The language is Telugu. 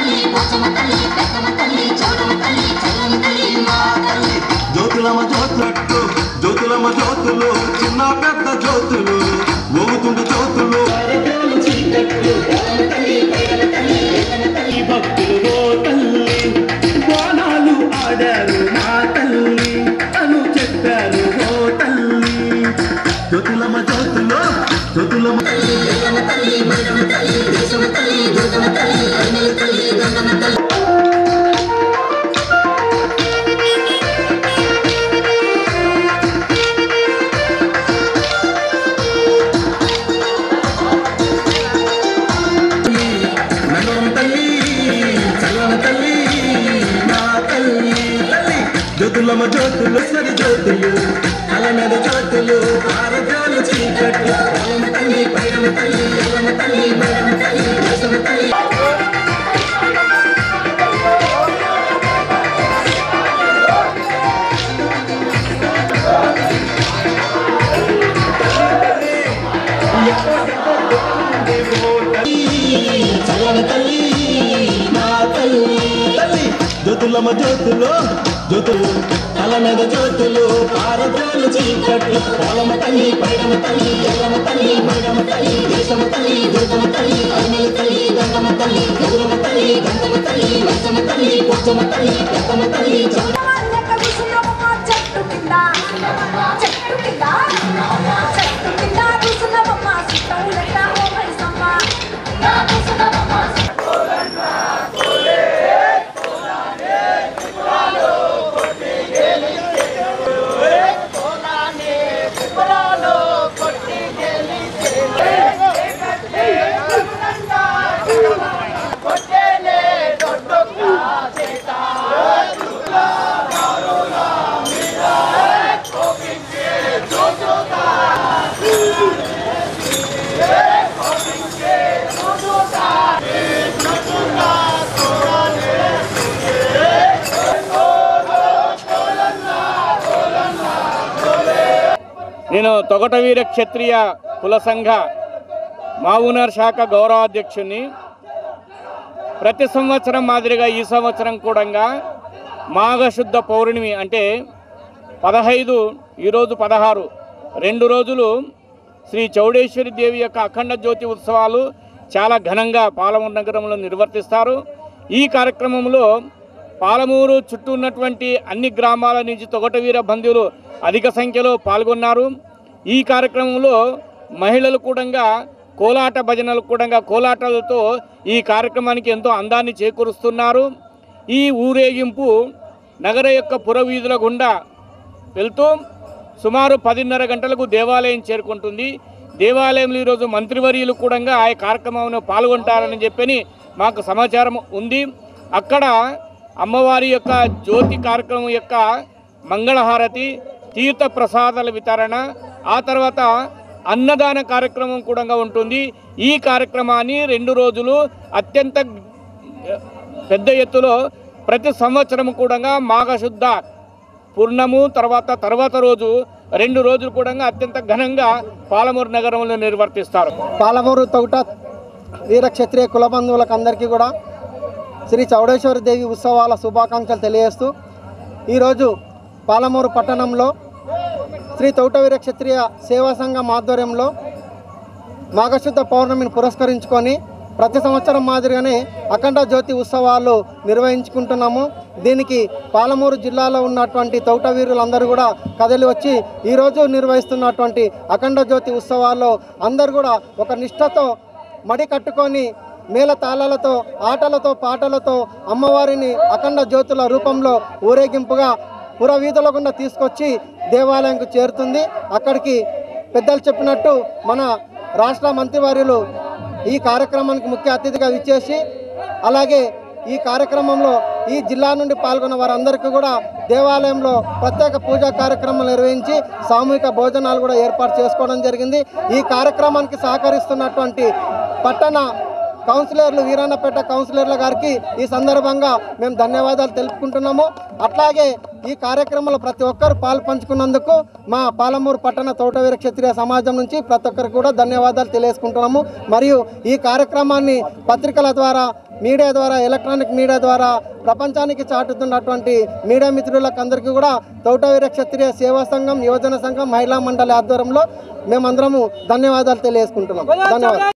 జ్యోతులమ జ్యోతులట్టు జ్యోతులమ జ్యోతులు చిన్న పెద్ద జ్యోతులు మోగుతుండు జ్యోతులు ఈ భక్తులు ఓ తల్లి బోనాలు ఆడారు మా తల్లి అను చెప్పారు ఓ తల్లి జ్యోతులమ జ్యోతులు జ్యోతులమ నగరం తల్లి చల్లన తల్లి మా తల్లి తల్లి జ్యోతులమ జ్యోతులు సరి జ్యోతులు తల మీద జ్యోతులు ఆరోగ్యాలు చీకట్లు పొలం తల్లి పైరమ తల్లి ఎల్లమ తల్లి మేడమ తల్లి దేశమ తల్లి చల్లన తల్లి మా తల్లి తల్లి జ్యోతులమ్మ జ్యోతులు జ్యోతులు తల మీద జ్యోతులు ఆరోగ్యాలు చీకట్లు పొలమ తల్లి పైడమ తల్లి ఎల్లమ తల్లి మేడమ తల్లి దేశమ తల్లి దుర్గమ తల్లి అరుమల తల్లి గంగమ్మ తల్లి గౌరమ తల్లి గంగమ్మ తల్లి లచ్చమ్మ తల్లి పొచ్చమ్మ తల్లి పెద్దమ్మ తల్లి చల్ల చెట్టు కింద చెట్టు కింద చెట్టు కింద కూసున్నామమ్మ సుట్టములెట్ట ఓ మైసమ్మ కూసున్నామమ్మ నేను తొగటవీర క్షత్రియ కుల సంఘ మావునర్ శాఖ గౌరవాధ్యక్షుని ప్రతి సంవత్సరం మాదిరిగా ఈ సంవత్సరం కూడా మాఘశుద్ధ పౌర్ణమి అంటే పదహైదు ఈరోజు పదహారు రెండు రోజులు శ్రీ చౌడేశ్వరి దేవి యొక్క అఖండ జ్యోతి ఉత్సవాలు చాలా ఘనంగా పాలమూరు నగరంలో నిర్వర్తిస్తారు ఈ కార్యక్రమంలో పాలమూరు చుట్టూ ఉన్నటువంటి అన్ని గ్రామాల నుంచి తొగటవీర బంధువులు అధిక సంఖ్యలో పాల్గొన్నారు ఈ కార్యక్రమంలో మహిళలు కూడా కోలాట భజనలు కూడా కోలాటాలతో ఈ కార్యక్రమానికి ఎంతో అందాన్ని చేకూరుస్తున్నారు ఈ ఊరేగింపు నగర యొక్క పురవీధుల గుండా వెళ్తూ సుమారు పదిన్నర గంటలకు దేవాలయం చేరుకుంటుంది దేవాలయంలో ఈరోజు మంత్రివర్యులు కూడా ఆ కార్యక్రమంలో పాల్గొంటారని చెప్పని మాకు సమాచారం ఉంది అక్కడ అమ్మవారి యొక్క జ్యోతి కార్యక్రమం యొక్క మంగళహారతి తీర్థ ప్రసాదాల వితరణ ఆ తర్వాత అన్నదాన కార్యక్రమం కూడా ఉంటుంది ఈ కార్యక్రమాన్ని రెండు రోజులు అత్యంత పెద్ద ఎత్తులో ప్రతి సంవత్సరం కూడా మాఘశుద్ధ పూర్ణము తర్వాత తర్వాత రోజు రెండు రోజులు కూడా అత్యంత ఘనంగా పాలమూరు నగరంలో నిర్వర్తిస్తారు పాలమూరు తొగట వీర క్షత్రియ కుల బంధువులకు అందరికీ కూడా శ్రీ చౌడేశ్వరి దేవి ఉత్సవాల శుభాకాంక్షలు తెలియజేస్తూ ఈరోజు పాలమూరు పట్టణంలో శ్రీ తౌట వీర క్షత్రియ సేవా సంఘం ఆధ్వర్యంలో మాఘశుద్ధ పౌర్ణమిని పురస్కరించుకొని ప్రతి సంవత్సరం మాదిరిగానే అఖండ జ్యోతి ఉత్సవాలు నిర్వహించుకుంటున్నాము దీనికి పాలమూరు జిల్లాలో ఉన్నటువంటి తౌట వీరులందరూ కూడా కదిలి వచ్చి ఈరోజు నిర్వహిస్తున్నటువంటి అఖండ జ్యోతి ఉత్సవాల్లో అందరూ కూడా ఒక నిష్ఠతో మడి కట్టుకొని మేళ తాళాలతో ఆటలతో పాటలతో అమ్మవారిని అఖండ జ్యోతుల రూపంలో ఊరేగింపుగా పురవీధుల గుండా తీసుకొచ్చి దేవాలయంకు చేరుతుంది అక్కడికి పెద్దలు చెప్పినట్టు మన రాష్ట్ర మంత్రివర్యులు ఈ కార్యక్రమానికి ముఖ్య అతిథిగా విచ్చేసి అలాగే ఈ కార్యక్రమంలో ఈ జిల్లా నుండి పాల్గొన్న వారందరికీ కూడా దేవాలయంలో ప్రత్యేక పూజా కార్యక్రమాలు నిర్వహించి సామూహిక భోజనాలు కూడా ఏర్పాటు చేసుకోవడం జరిగింది ఈ కార్యక్రమానికి సహకరిస్తున్నటువంటి పట్టణ కౌన్సిలర్లు వీరన్నపేట కౌన్సిలర్ల గారికి ఈ సందర్భంగా మేము ధన్యవాదాలు తెలుపుకుంటున్నాము అట్లాగే ఈ కార్యక్రమంలో ప్రతి ఒక్కరు పాలు పంచుకున్నందుకు మా పాలమూరు పట్టణ తోటవీర క్షత్రియ సమాజం నుంచి ప్రతి ఒక్కరికి కూడా ధన్యవాదాలు తెలియజేసుకుంటున్నాము మరియు ఈ కార్యక్రమాన్ని పత్రికల ద్వారా మీడియా ద్వారా ఎలక్ట్రానిక్ మీడియా ద్వారా ప్రపంచానికి చాటుతున్నటువంటి మీడియా మిత్రులకు అందరికీ కూడా తోటవీర క్షత్రియ సేవా సంఘం యువజన సంఘం మహిళా మండలి ఆధ్వర్యంలో మేమందరము ధన్యవాదాలు తెలియజేసుకుంటున్నాం ధన్యవాదాలు